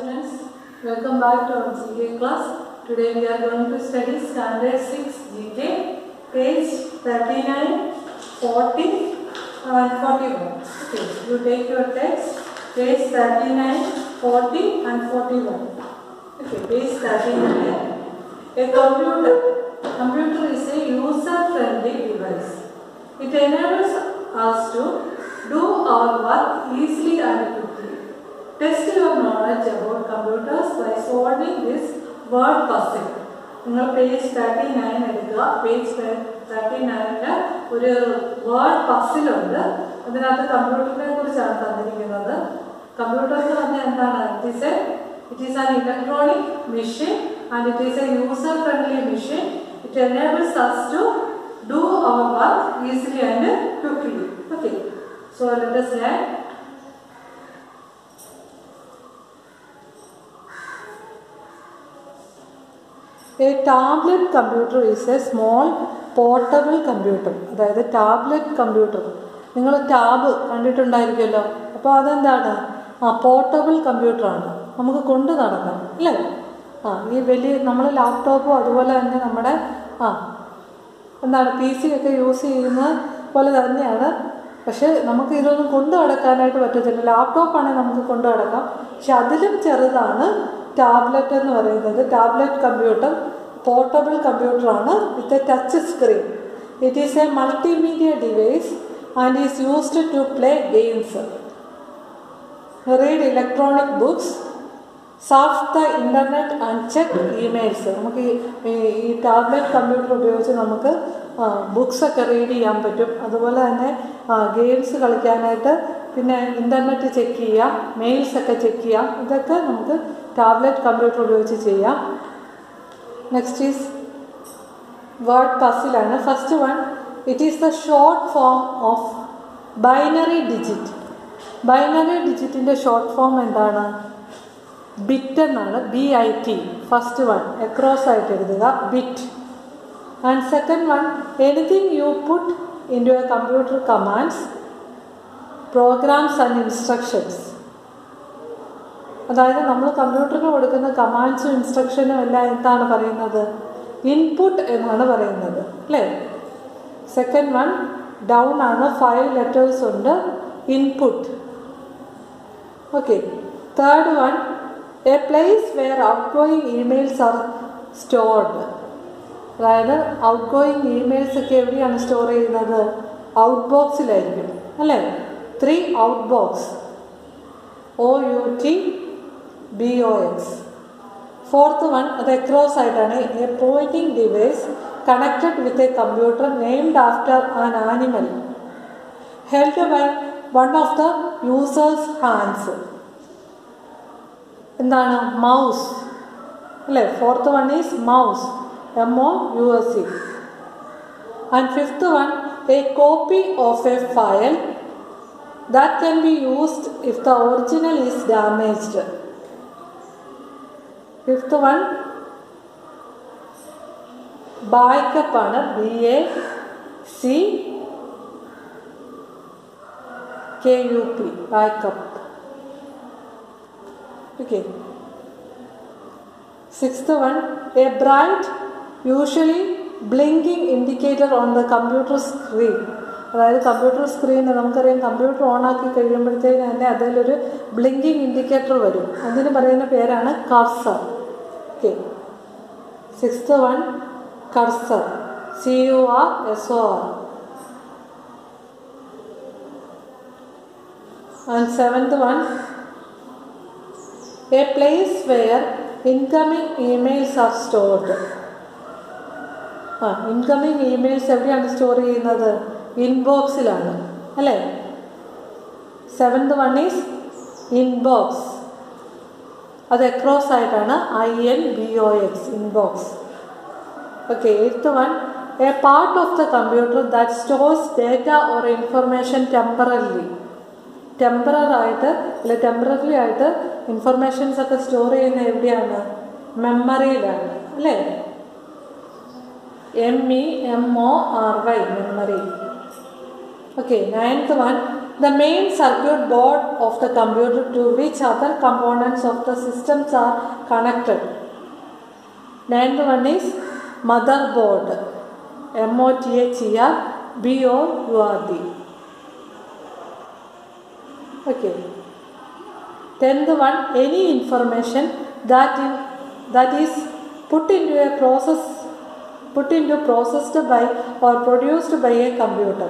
students, welcome back to our GK class. Today we are going to study standard 6 GK, page 39, 40 and 41. Okay, you take your text, page 39, 40 and 41. Okay, page 39. A computer. Computer is a user-friendly device. It enables us to do our work easily and quickly. Test your knowledge about computers by solving this word puzzle. നിങ്ങൾ page thirty nine എടുക്കുക page thirty നയനില് ഒരു word പസിലുണ്ട് അതിനകത്ത് കമ്പ്യൂട്ടറിനെ കുറിച്ചാണ് തന്നിരിക്കുന്നത് computer എന്ന് പറഞ്ഞാൽ എന്താണ് it is a it is an electronic machine and it is a user friendly machine it enables us to do our work easily and quickly. Okay. So let us learn. A tablet computer is a small portable computer. അതായത് tablet computer നിങ്ങൾ tab കണ്ടിട്ടുണ്ടായിരിക്കുമല്ലോ അപ്പോൾ അതെന്താണ് ആ portable കമ്പ്യൂട്ടറാണ് നമുക്ക് കൊണ്ട് നടക്കാം അല്ലേ ആ ഈ വലിയ നമ്മൾ ലാപ്ടോപ്പും അതുപോലെ തന്നെ നമ്മുടെ ആ എന്താണ് പി സി ഒക്കെ യൂസ് ചെയ്യുന്ന പോലെ തന്നെയാണ് പക്ഷേ നമുക്ക് ഇതൊന്നും കൊണ്ടു നടക്കാനായിട്ട് പറ്റത്തില്ല ലാപ്ടോപ്പാണെങ്കിൽ നമുക്ക് കൊണ്ടു നടക്കാം പക്ഷെ അതിലും ചെറുതാണ് ടാബ്ലറ്റ് എന്ന് പറയുന്നത് ടാബ്ലറ്റ് കമ്പ്യൂട്ടർ പോർട്ടബിൾ കമ്പ്യൂട്ടറാണ് with a touch screen it is a multimedia device and is used to play games read electronic books surf the internet and check emails നമുക്ക് ഈ ഈ ടാബ്ലറ്റ് കമ്പ്യൂട്ടർ ഉപയോഗിച്ച് നമുക്ക് ബുക്സൊക്കെ റീഡ് ചെയ്യാൻ പറ്റും അതുപോലെ തന്നെ ഗെയിംസ് കളിക്കാനായിട്ട് പിന്നെ ഇൻ്റർനെറ്റ് ചെക്ക് ചെയ്യാം മെയിൽസൊക്കെ ചെക്ക് ചെയ്യാം ഇതൊക്കെ നമുക്ക് ടാബ്ലറ്റ് കമ്പ്യൂട്ടർ ഉപയോഗിച്ച് ചെയ്യാം നെക്സ്റ്റ് ഈസ് വേർഡ് പസിലാണ് first one it is the short form of binary digit binary ഡിജിറ്റിൻ്റെ ഷോർട്ട് ഫോം എന്താണ് ബിറ്റ് എന്നാണ് B I T first one across ആയിട്ട് എഴുതുക bit and second one anything you put into a computer commands programs and instructions അതായത് നമ്മൾ കമ്പ്യൂട്ടറിന് കൊടുക്കുന്ന കമാൻഡ്സും ഇൻസ്ട്രക്ഷനും എല്ലാം എന്താണ് പറയുന്നത് ഇൻപുട്ട് എന്നാണ് പറയുന്നത് അല്ലേ സെക്കൻഡ് വൺ ഡൗൺ ആണ് ഫൈവ് ലെറ്റേഴ്സ് ഉണ്ട് input okay third one a place where outgoing emails are stored അതായത് ഔട്ട് ഗോയിങ് ഇമെയിൽസ് ഒക്കെ എവിടെയാണ് സ്റ്റോർ ചെയ്യുന്നത് ഔട്ട് ബോക്സിലായിരിക്കും അല്ലേ three outbox O U T B O X fourth one അത് എക്രോസ് ആയിട്ടാണ് a pointing device connected with a computer named after an animal held by one of the users hands എന്താണ് mouse അല്ലേ fourth one is mouse M O U S C and fifth one a copy of a file that can be used if the original is damaged fifth one backup ആണ് B A C K U P backup Okay. Sixth one, a bright, usually blinking indicator on the computer screen. അതായത് computer സ്ക്രീനിൽ നമുക്കറിയാം computer ഓണാക്കി കഴിയുമ്പോഴത്തേക്ക് തന്നെ അതിലൊരു blinking indicator വരും അതിന് പറയുന്ന പേരാണ് cursor okay sixth one cursor C U R S O R and seventh one a place where incoming emails are stored ആ ഇൻകമ്മിങ് ഇമെയിൽസ് എവിടെയാണ് സ്റ്റോർ ചെയ്യുന്നത് ഇൻബോക്സിലാണ് അല്ലേ സെവൻത് വൺ ഈസ് ഇൻബോക്സ് അത് എക്രോസ് ആയിട്ടാണ് I N B O X inbox okay eighth one a part of the computer that stores data or information temporarily temporary ആയിട്ട് അല്ലെ temporary ആയിട്ട് ഇൻഫർമേഷൻസ് ഒക്കെ സ്റ്റോർ ചെയ്യുന്ന എവിടെയാണ് മെമ്മറിയിലാണ് അല്ലേ M E M O R Y memory okay ninth one the main circuit board of the computer to which other components of the systems are connected. Ninth one is motherboard. M O T H E R B O U R D. Okay. Tenth one, any information that in, that is put into a process put into processed by or produced by a computer.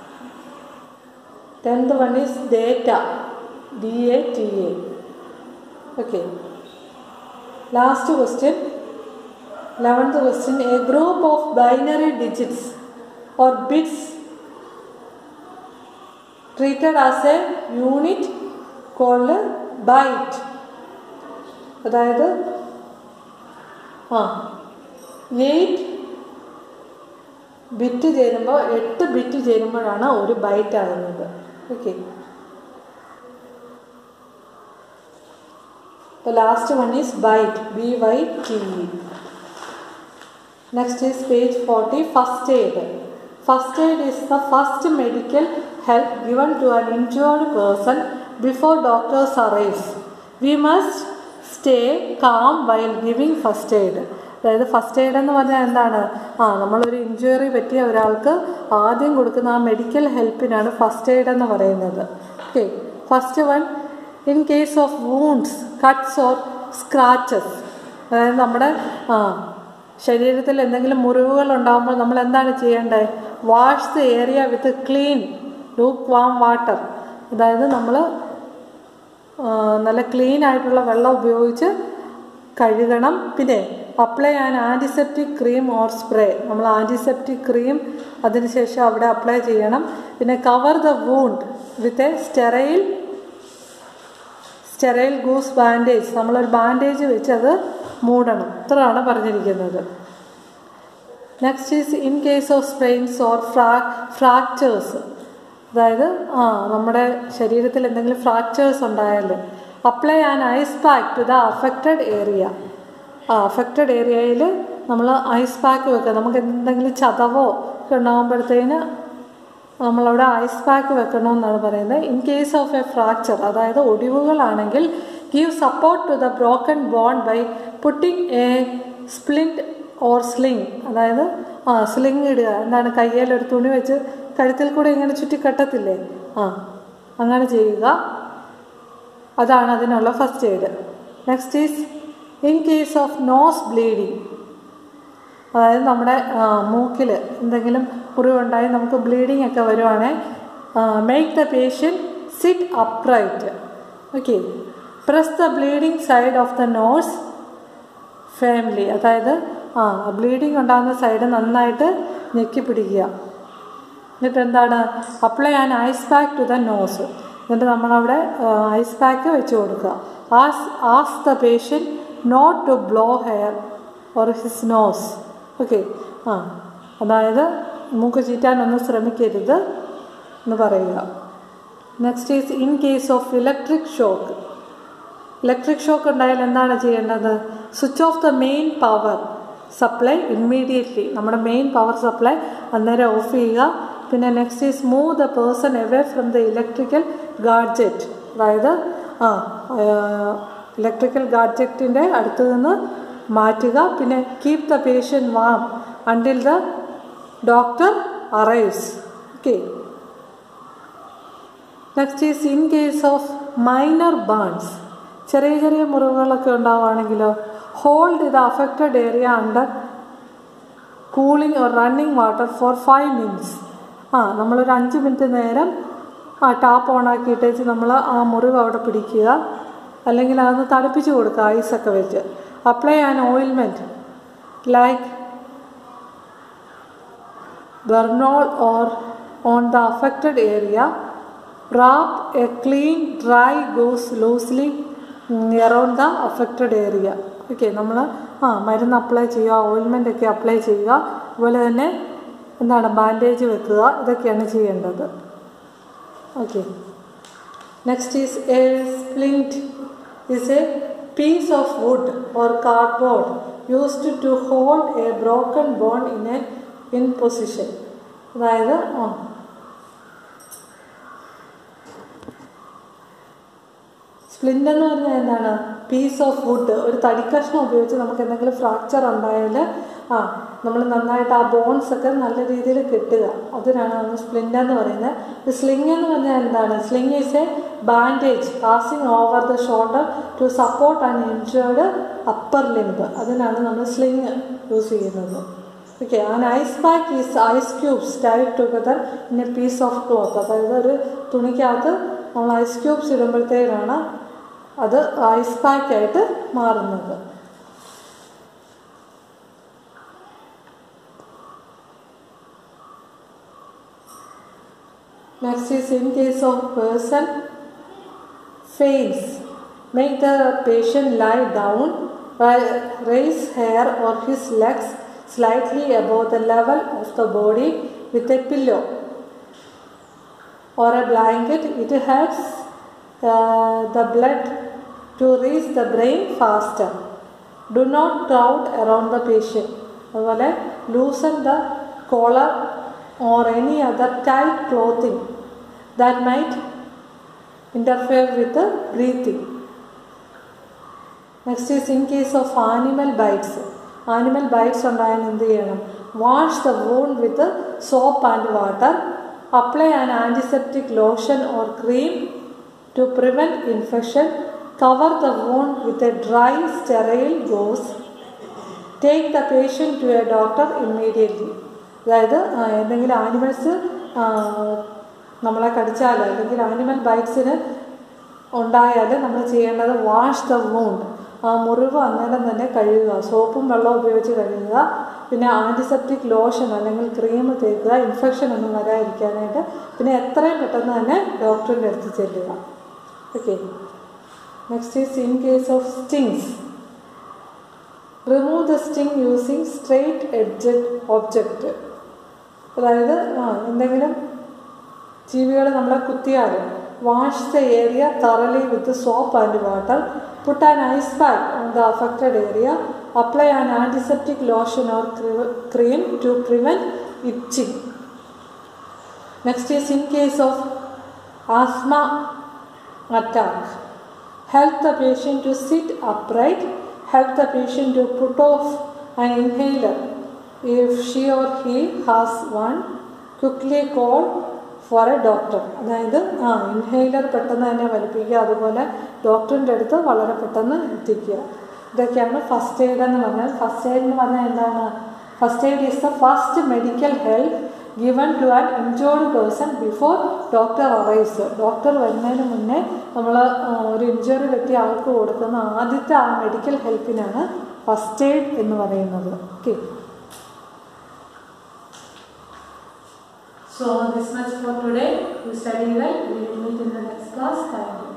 Tenth one is data. D A T A. Okay. Last question. Eleventh question. A group of binary digits or bits treated as a unit called byte. അതായത് ആ eight bit ചേരുമ്പോൾ എട്ട് bit ചേരുമ്പോഴാണ് ഒരു byte ആകുന്നത് okay The last one is byte, B Y T E. Next is page 40, first aid. First aid is the first medical help given to an injured person before doctors arrive. We must stay calm while giving first aid. അതായത് first aid എന്ന് പറഞ്ഞാൽ എന്താണ് ആ നമ്മളൊരു injury പറ്റിയ ഒരാൾക്ക് ആദ്യം കൊടുക്കുന്ന ആ മെഡിക്കൽ ഹെൽപ്പിനാണ് ഫസ്റ്റ് എയ്ഡ് എന്ന് പറയുന്നത് okay first one in case of wounds cuts or scratches അതായത് നമ്മുടെ ആ ശരീരത്തിൽ എന്തെങ്കിലും മുറിവുകൾ ഉണ്ടാകുമ്പോൾ നമ്മൾ എന്താണ് ചെയ്യേണ്ടത് wash the area with clean lukewarm water അതായത് നമ്മൾ നല്ല ക്ലീൻ ആയിട്ടുള്ള വെള്ളം ഉപയോഗിച്ച് കഴുകണം പിന്നെ apply an antiseptic cream or spray നമ്മൾ ആൻറ്റിസെപ്റ്റിക് ക്രീം അതിനുശേഷം അവിടെ അപ്ലൈ ചെയ്യണം പിന്നെ cover the wound with a sterile sterile gauze bandage നമ്മളൊരു ബാൻഡേജ് വെച്ച് അത് മൂടണം ഇത്രയാണ് പറഞ്ഞിരിക്കുന്നത് next is in case of sprains or fra fractures അതായത് ആ നമ്മുടെ ശരീരത്തിൽ എന്തെങ്കിലും ഫ്രാക്ചേഴ്സ് ഉണ്ടായാൽ apply an ice pack to the affected area ആ അഫക്റ്റഡ് ഏരിയയിൽ നമ്മൾ ഐസ് പാക്ക് വെക്കുക നമുക്ക് എന്തെങ്കിലും ചതവോ ഒക്കെ ഉണ്ടാകുമ്പോഴത്തേന് നമ്മളവിടെ ഐസ് പാക്ക് വെക്കണമെന്നാണ് പറയുന്നത് in case of a fracture അതായത് ഒടിവുകളാണെങ്കിൽ give support to the broken bone by putting a splint or sling അതായത് ആ സ്ലിങ് ഇടുക എന്താണ് കയ്യിൽ ഒരു തുണി വെച്ച് കഴുത്തിൽ കൂടെ ഇങ്ങനെ ചുറ്റി കെട്ടത്തില്ലേ ആ അങ്ങനെ ചെയ്യുക അതാണ് അതിനുള്ള first aid next is in case of nose bleeding അതായത് നമ്മുടെ മൂക്കിൽ എന്തെങ്കിലും മുറിവുണ്ടായി നമുക്ക് ബ്ലീഡിങ് ഒക്കെ വരുവാണെങ്കിൽ make the patient sit upright okay press the bleeding side of the nose firmly അതായത് ആ ബ്ലീഡിങ് ഉണ്ടാകുന്ന സൈഡ് നന്നായിട്ട് ഞെക്കി പിടിക്കുക എന്നിട്ട് എന്താണ് apply an ice pack to the nose എന്നിട്ട് നമ്മളവിടെ ഐസ് പാക്ക് വെച്ച് കൊടുക്കുക ask ask the patient not to blow her or his nose okay ആ അതായത് മൂക്ക് ചീറ്റാനൊന്നും ശ്രമിക്കരുത് എന്ന് പറയുക next is in case of electric shock electric shock ഉണ്ടായാൽ എന്താണ് ചെയ്യേണ്ടത് switch off the main power supply immediately നമ്മുടെ മെയിൻ പവർ സപ്ലൈ അന്നേരം ഓഫ് ചെയ്യുക പിന്നെ next is move the person away from the electrical gadget അതായത് ആ ഇലക്ട്രിക്കൽ ഗാഡ്ജറ്റിൻ്റെ അടുത്ത് നിന്ന് മാറ്റുക പിന്നെ keep the patient warm until the doctor arrives okay next is in case of minor burns ചെറിയ ചെറിയ മുറിവുകളൊക്കെ ഉണ്ടാവുകയാണെങ്കിലോ ഹോൾഡ് ഇത് affected area under cooling or running water for five minutes ആ നമ്മളൊരു അഞ്ച് മിനിറ്റ് നേരം ആ ടാപ്പ് ഓൺ ആക്കിയിട്ടേച്ച് നമ്മൾ ആ മുറിവ് അവിടെ പിടിക്കുക അല്ലെങ്കിൽ അതൊന്ന് തണുപ്പിച്ച് കൊടുക്കുക ഐസൊക്കെ വെച്ച് apply an ointment like Burnol or on the affected area wrap a clean dry gauze loosely around the affected area okay നമ്മൾ ആ മരുന്ന് അപ്ലൈ ചെയ്യുക ഓയിൽമെൻ്റ് ഒക്കെ അപ്ലൈ ചെയ്യുക അതുപോലെ തന്നെ എന്താണ് ബാൻഡേജ് വെക്കുക ഇതൊക്കെയാണ് ചെയ്യേണ്ടത് okay next is a splint is a piece of wood or cardboard used to hold a broken bone in a in position അതായത് ആ സ്പ്ലിൻ്റ് എന്ന് പറഞ്ഞാൽ എന്താണ് പീസ് ഓഫ് വുഡ് ഒരു തടിക്കഷ്ണം ഉപയോഗിച്ച് നമുക്ക് എന്തെങ്കിലും ഫ്രാക്ചർ ഉണ്ടായാൽ ആ നമ്മൾ നന്നായിട്ട് ആ ബോൺസ് ഒക്കെ നല്ല രീതിയിൽ കെട്ടുക അതിനാണ് നമ്മൾ സ്പ്ലിൻ്റ് എന്ന് പറയുന്നത് സ്ലിങ് എന്ന് പറഞ്ഞാൽ എന്താണ് sling is a bandage passing over the shoulder to support and injured upper limb അതിനാണ് നമ്മൾ സ്ലിങ് യൂസ് ചെയ്യുന്നത് okay and ice pack is ice cubes tied together in a piece of cloth അതായത് ഒരു തുണിക്കകത്ത് നമ്മൾ ice cubes ഇടുമ്പോഴത്തേക്കാണ് അത് ice പാക്കായിട്ട് മാറുന്നത് Next is in case of person faints, make the patient lie down, ri- raise hair or his legs slightly above the level of the body with a pillow or a blanket. It helps uh, the blood to reach the brain faster. Do not crowd around the patient. അതുപോലെ loosen the collar or any other tight clothing that might interfere with the breathing. Next is in case of animal bites animal bites ഉണ്ടായാൽ എന്ത് ചെയ്യണം wash the wound with soap and water apply an antiseptic lotion or cream to prevent infection cover the wound with a dry sterile gauze take the patient to a doctor immediately അതായത് ആ, എന്തെങ്കിലും animals നമ്മളെ കടിച്ചാൽ അല്ലെങ്കിൽ animal ബൈറ്റ്സിന് ഉണ്ടായാൽ നമ്മൾ ചെയ്യേണ്ടത് wash the wound ആ മുറിവ് അന്നേരം തന്നെ കഴുകുക സോപ്പും വെള്ളവും ഉപയോഗിച്ച് കഴുകുക പിന്നെ ആൻറ്റിസെപ്റ്റിക് ലോഷൻ അല്ലെങ്കിൽ ക്രീം തേക്കുക ഇൻഫെക്ഷൻ ഒന്നും വരാതിരിക്കാനായിട്ട് പിന്നെ എത്രയും പെട്ടെന്ന് തന്നെ ഡോക്ടറിൻ്റെ അടുത്ത് ചെല്ലുക okay next is in case of stings remove the sting using straight edged object അതായത് ആ എന്തെങ്കിലും ജീവികൾ നമ്മളെ കുത്തിയാൽ wash the area thoroughly with soap and water put an ice pack on the affected area apply an antiseptic lotion or cream to prevent itching next is in case of asthma attack. Help the patient to sit upright. Help the patient to put off an inhaler. If she or he has one, quickly call for a doctor അതായത് ആ inhaler പെട്ടെന്ന് തന്നെ വലിപ്പിക്കുക അതുപോലെ ഡോക്ടറിൻ്റെ അടുത്ത് വളരെ പെട്ടെന്ന് എത്തിക്കുക ഇതൊക്കെയാണ് ഫസ്റ്റ് എയ്ഡ് എന്ന് പറഞ്ഞാൽ ഫസ്റ്റ് എയ്ഡ് എന്ന് പറഞ്ഞാൽ എന്താണ് first aid is the first medical help given to an injured person before doctor arrives doctor വരുന്നതിന് മുന്നേ നമ്മൾ ഒരു ഇഞ്ചുറി പറ്റിയ ആൾക്ക് കൊടുക്കുന്ന ആദ്യത്തെ ആ മെഡിക്കൽ ഹെൽപ്പിനാണ് ഫസ്റ്റ് എയ്ഡ് എന്ന് പറയുന്നത് okay So this much for today. You study well. We will meet in the next class. Thank you.